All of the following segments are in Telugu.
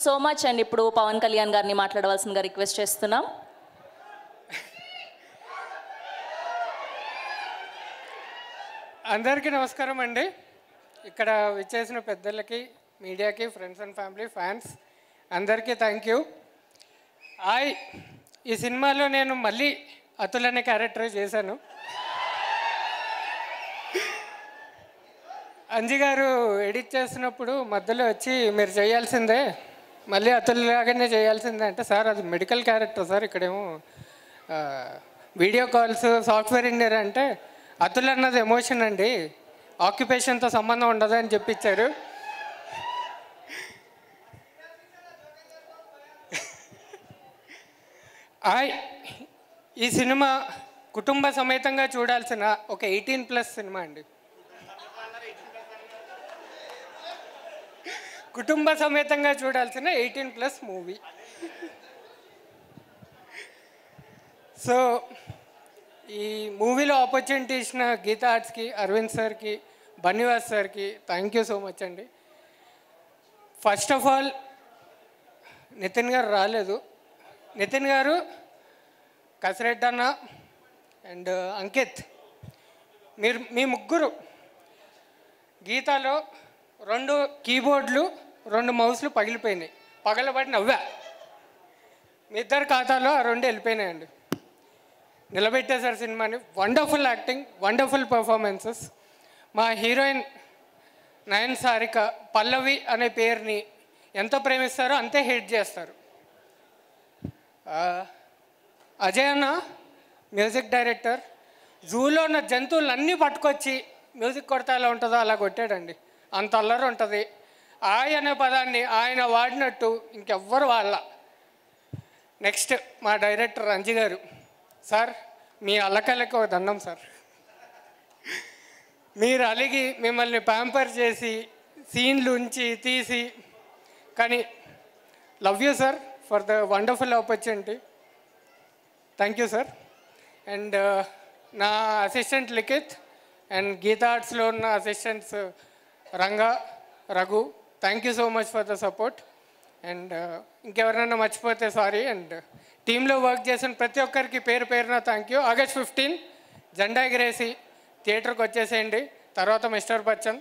సో మచ్ అండి ఇప్పుడు పవన్ కళ్యాణ్ గారిని మాట్లాడవలసిందిగా రిక్వెస్ట్ చేస్తున్నాం అందరికీ నమస్కారం అండి ఇక్కడ విచ్చేసిన పెద్దలకి మీడియాకి ఫ్రెండ్స్ అండ్ ఫ్యామిలీ ఫ్యాన్స్ అందరికీ థ్యాంక్ యూ హాయ్ ఈ సినిమాలో నేను మళ్ళీ అతుల్ అనే క్యారెక్టర్ చేశాను అంజి గారు ఎడిట్ చేస్తున్నప్పుడు మధ్యలో వచ్చి మీరు చేయాల్సిందే మళ్ళీ అతుల్ లాగానే చేయాల్సిందే అంటే సార్ అది మెడికల్ క్యారెక్టర్ సార్ ఇక్కడేమో ఆ, వీడియో కాల్స్ సాఫ్ట్వేర్ ఇంజనీర్ అంటే అతుల్ అన్నది ఎమోషన్ అండి ఆక్యుపేషన్తో సంబంధం ఉండదు అని చెప్పించారు హాయ్ ఈ సినిమా కుటుంబ సమేతంగా చూడాల్సిన ఒక ఎయిటీన్ ప్లస్ సినిమా అండి కుటుంబ సమేతంగా చూడాల్సిన ఎయిటీన్ ప్లస్ మూవీ సో ఈ మూవీలో ఆపర్చునిటీ ఇచ్చిన గీతా ఆర్ట్స్కి అరవింద్ సార్కి బన్నివాస్ సార్కి థ్యాంక్ యూ సో మచ్ అండి ఫస్ట్ ఆఫ్ ఆల్ నితిన్ గారు రాలేదు నితిన్ గారు కసిరెడ్డి అన్న అండ్ అంకిత్ మీరు మీ ముగ్గురు గీతాలో రెండు కీబోర్డ్లు రెండు మౌస్లు పగిలిపోయినాయి పగలబడి నవ్వా మీ ఇద్దరు ఖాతాలో ఆ రెండు వెళ్ళిపోయినాయండి నిలబెట్టేశారు సినిమాని వండర్ఫుల్ యాక్టింగ్ వండర్ఫుల్ పర్ఫార్మెన్సెస్ మా హీరోయిన్ నయన్ సారిక పల్లవి అనే పేరుని ఎంత ప్రేమిస్తారో అంతే హిట్ చేస్తారు ఆ, అజయ్ అన్న మ్యూజిక్ డైరెక్టర్ జూలో ఉన్న జంతువులన్నీ పట్టుకొచ్చి మ్యూజిక్ కొడితే ఎలా ఉంటుందో అలా కొట్టాడండి అంత అల్లరి ఉంటుంది ఆయ అనే పదాన్ని ఆయన వాడినట్టు ఇంకెవ్వరు వాళ్ళ నెక్స్ట్ మా డైరెక్టర్ రంజి గారు సార్ మీ అల్లకల్లకి ఒక దండం సార్ మీరు అలిగి మిమ్మల్ని ప్యాంపర్ చేసి సీన్లు ఉంచి తీసి కానీ love you sir for the wonderful opportunity thank you sir and నా అసిస్టెంట్ లిఖిత్ అండ్ గీతా ఆర్ట్స్లో ఉన్న assistants Ranga Raghu thank you so much for the support and ఇంకెవరైనా మర్చిపోతే సారీ అండ్ టీంలో వర్క్ చేసిన ప్రతి ఒక్కరికి పేరు పేరున థ్యాంక్ యూ ఆగస్ట్ ఫిఫ్టీన్ జెండా ఎగిరేసి థియేటర్కి వచ్చేసేయండి తర్వాత మిస్టర్ బచ్చన్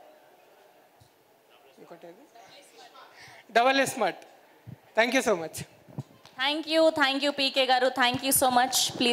ఇంకోటి double smart thank you so much thank you thank you PK గారు thank you so much please